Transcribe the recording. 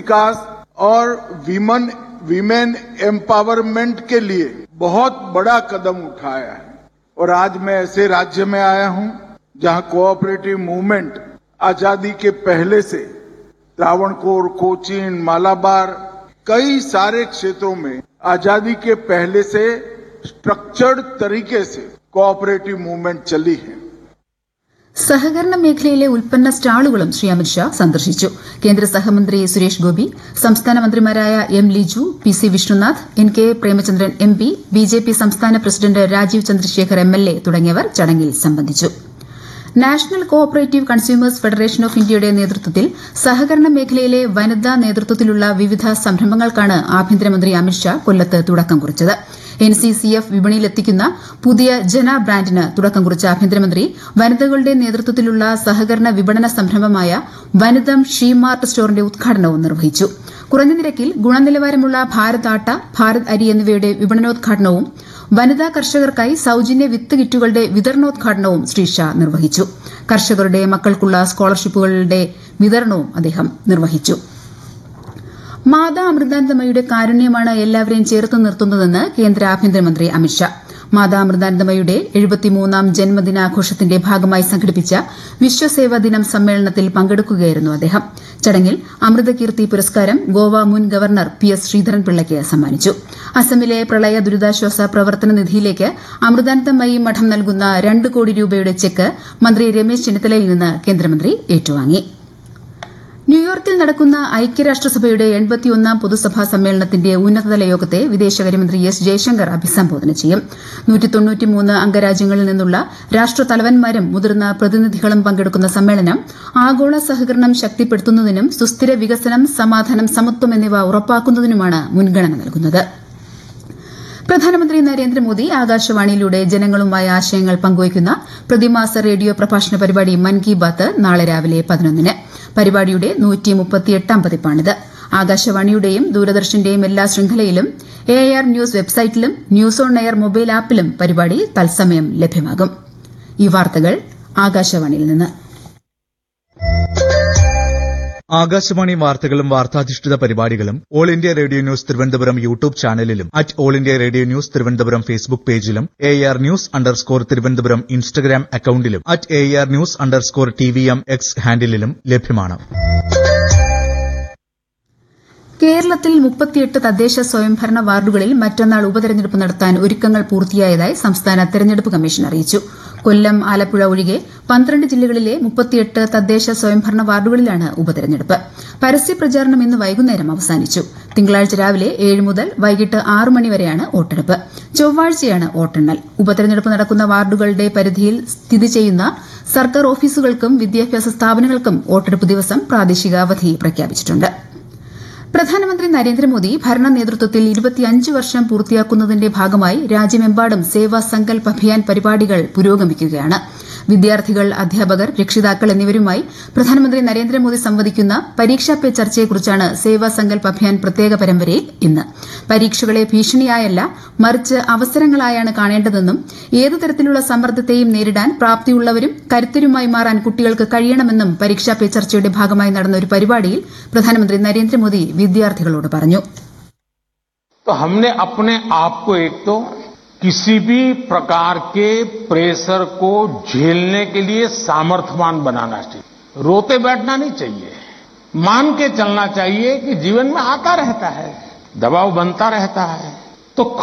विकास और women women empowerment के लिए बहुत बड़ा कदम उठाया है और आज मैं ऐसे राज्य में आया हूं जहां कोऑपरेटिव मूवमेंट आजादी के पहले से त्रावणकोर कोचीन मालाबार कई सारे क्षेत्रों में आजादी के पहले से स्ट्रक्चर्ड तरीके से कोऑपरेटिव मूवमेंट चली है സഹകരണ മേഖലയിലെ ഉൽപ്പന്ന സ്റ്റാളുകളും ശ്രീ അമിത്ഷാ സന്ദർശിച്ചു കേന്ദ്ര സഹമന്ത്രി സുരേഷ് ഗോപി സംസ്ഥാന മന്ത്രിമാരായ M Liju P C Vishnunath N K Premachandran M P B J P സംസ്ഥാന president Rajeev Chandrasekhar M L A തുടങ്ങിയവർ ചടങ്ങിൽ സംബന്ധിച്ചു national cooperative consumers federation of ഇന്ത്യയുടെ നേതൃത്വത്തിൽ സഹകരണ മേഖലയിലെ വനിതാ നേതൃത്വത്തിലുള്ള വിവിധ സംരംഭങ്ങൾക്കാണ് ആഭ്യന്തരമന്ത്രി അമിത്ഷാ കൊല്ലത്ത് തുടക്കം കുറിച്ചത് എൻസിസിഎഫ് വിപണിയിലെത്തിക്കുന്ന പുതിയ ജന ബ്രാൻഡിന് തുടക്കം കുറിച്ച ആഭ്യന്തരമന്ത്രി വനിതകളുടെ നേതൃത്വത്തിലുള്ള സഹകരണ വിപണന സംരംഭമായ വനിതം ഷീമാർട്ട് സ്റ്റോറിന്റെ ഉദ്ഘാടനവും നിർവഹിച്ചു കുറഞ്ഞ നിരക്കിൽ ഗുണനിലവാരമുള്ള ഭാരത് ആട്ട ഭാരത് അരി എന്നിവയുടെ വിപണനോദ്ഘാടനവും വനിതാ കർഷകർക്കായി സൌജന്യ വിത്ത് കിറ്റുകളുടെ വിതരണോദ്ഘാടനവും ശ്രീ ഷാ നിർവഹിച്ചു കർഷകരുടെ മക്കൾക്കുള്ള സ്കോളർഷിപ്പുകളുടെ വിതരണവും അദ്ദേഹം നിർവഹിച്ചു മാതാ അമൃതാനന്ദമയുടെ കാരുണ്യമാണ് എല്ലാവരെയും ചേർത്ത് നിർത്തുന്നതെന്ന് കേന്ദ്ര ആഭ്യന്തരമന്ത്രി അമിത്ഷാ മാതാ അമൃതാനന്ദമയുടെ എഴുപത്തിമൂന്നാം ജന്മദിനാഘോഷത്തിന്റെ ഭാഗമായി സംഘടിപ്പിച്ച വിശ്വസേവാ ദിനം സമ്മേളനത്തിൽ പങ്കെടുക്കുകയായിരുന്നു അദ്ദേഹം ചടങ്ങിൽ അമൃതകീർത്തി പുരസ്കാരം ഗോവ മുൻ ഗവർണർ പി എസ് ശ്രീധരൻപിള്ളയ്ക്ക് സമ്മാനിച്ചു അസമിലെ പ്രളയ ദുരിതാശ്വാസ പ്രവർത്തന നിധിയിലേക്ക് അമൃതാനന്ദമയി മഠം നൽകുന്ന രണ്ട് കോടി രൂപയുടെ ചെക്ക് മന്ത്രി രമേശ് ചെന്നിത്തലയിൽ നിന്ന് കേന്ദ്രമന്ത്രി ഏറ്റുവാങ്ങി ന്യൂയോർക്കിൽ നടക്കുന്ന ഐക്യരാഷ്ട്രസഭയുടെ എൺപത്തിയൊന്നാം പൊതുസഭാ സമ്മേളനത്തിന്റെ ഉന്നതതല യോഗത്തെ വിദേശകാര്യമന്ത്രി എസ് ജയശങ്കർ അഭിസംബോധന ചെയ്യും അംഗരാജ്യങ്ങളിൽ നിന്നുള്ള രാഷ്ട്രതലവന്മാരും മുതിർന്ന പ്രതിനിധികളും പങ്കെടുക്കുന്ന സമ്മേളനം ആഗോള സഹകരണം ശക്തിപ്പെടുത്തുന്നതിനും സുസ്ഥിര വികസനം സമാധാനം സമത്വം എന്നിവ ഉറപ്പാക്കുന്നതിനുമാണ് മുൻഗണന നൽകുന്നത് പ്രധാനമന്ത്രി നരേന്ദ്രമോദി ആകാശവാണിയിലൂടെ ജനങ്ങളുമായി ആശയങ്ങൾ പങ്കുവയ്ക്കുന്ന പ്രതിമാസ റേഡിയോ പ്രഭാഷണ പരിപാടി മൻ കി ബാത്ത് നാളെ രാവിലെ പതിനൊന്നിന് പരിപാടിയുടെ പതിപ്പാണിത് ആകാശവാണിയുടെയും ദൂരദർശന്റെയും എല്ലാ ശൃംഖലയിലും എ ആർ ന്യൂസ് വെബ്സൈറ്റിലും ന്യൂസ് ഓൺ എയർ മൊബൈൽ ആപ്പിലും പരിപാടി തത്സമയം ലഭ്യമാകും ഈ വാർത്തകൾ ആകാശവാണിയിൽ നിന്ന് ആകാശവാണി വാർത്തകളും വാർത്താധിഷ്ഠിത പരിപാടികളും all India radio news Thiruvananthapuram YouTube ചാനലിലും at all India radio news Thiruvananthapuram Facebook പേജിലും A R news underscore Thiruvananthapuram Instagram അക്കൌണ്ടിലും at A R news underscore T V M X ഹാൻഡിലും ലഭ്യമാണ് കേരളത്തിൽ മുപ്പത്തിയെട്ട് തദ്ദേശ സ്വയംഭരണ വാർഡുകളിൽ മറ്റന്നാൾ ഉപതെരഞ്ഞെടുപ്പ് നടത്താൻ ഒരുക്കങ്ങൾ പൂർത്തിയായതായി സംസ്ഥാന തെരഞ്ഞെടുപ്പ് കമ്മീഷൻ അറിയിച്ചു കൊല്ലം ആലപ്പുഴ ഒഴികെ പന്ത്രണ്ട് ജില്ലകളിലെ മുപ്പത്തിയെട്ട് തദ്ദേശ സ്വയംഭരണ വാർഡുകളിലാണ് ഉപതെരഞ്ഞെടുപ്പ് പരസ്യപ്രചാരണം ഇന്ന് വൈകുന്നേരം അവസാനിച്ചു തിങ്കളാഴ്ച രാവിലെ ഏഴ് മുതൽ വൈകിട്ട് ആറ് മണിവരെയാണ് വോട്ടെടുപ്പ് ചൊവ്വാഴ്ചയാണ് വോട്ടെണ്ണൽ ഉപതെരഞ്ഞെടുപ്പ് നടക്കുന്ന വാർഡുകളുടെ പരിധിയിൽ സ്ഥിതി ചെയ്യുന്ന സർക്കാർ ഓഫീസുകൾക്കും വിദ്യാഭ്യാസ സ്ഥാപനങ്ങൾക്കും വോട്ടെടുപ്പ് ദിവസം പ്രാദേശിക അവധി പ്രഖ്യാപിച്ചിട്ടുണ്ട് പ്രധാനമന്ത്രി നരേന്ദ്രമോദി ഭരണ നേതൃത്വത്തിൽ ഇരുപത്തിയഞ്ച് വർഷം പൂർത്തിയാക്കുന്നതിന്റെ ഭാഗമായി രാജ്യമെമ്പാടും സേവാ സങ്കൽപ് അഭിയാൻ പരിപാടികൾ പുരോഗമിക്കുകയാണ് വിദ്യാർത്ഥികൾ അധ്യാപകർ രക്ഷിതാക്കൾ എന്നിവരുമായി പ്രധാനമന്ത്രി നരേന്ദ്രമോദി സംവദിക്കുന്ന പരീക്ഷാ പേ ചർച്ചയെക്കുറിച്ചാണ് സേവാ സങ്കൽപ് അഭിയാൻ പ്രത്യേക പരമ്പരയിൽ ഇന്ന് പരീക്ഷകളെ ഭീഷണിയായല്ല മറിച്ച് അവസരങ്ങളായാണ് കാണേണ്ടതെന്നും ഏതു തരത്തിലുള്ള സമ്മർദ്ദത്തെയും നേരിടാൻ പ്രാപ്തിയുള്ളവരും കരുത്തരുമായി മാറാൻ കുട്ടികൾക്ക് കഴിയണമെന്നും പരീക്ഷാ പേ ചർച്ചയുടെ ഭാഗമായി നടന്ന ഒരു പരിപാടിയിൽ പ്രധാനമന്ത്രി നരേന്ദ്രമോദി വിദ്യാർത്ഥികളോട് പറഞ്ഞു तो हमने अपने आप को एक तो किसी भी प्रकार के प्रेशर को झेलने के लिए सामर्थ्यवान बनाना चाहिए रोते बैठना नहीं चाहिए मान के चलना चाहिए कि जीवन में आता रहता है दबाव बनता रहता है तो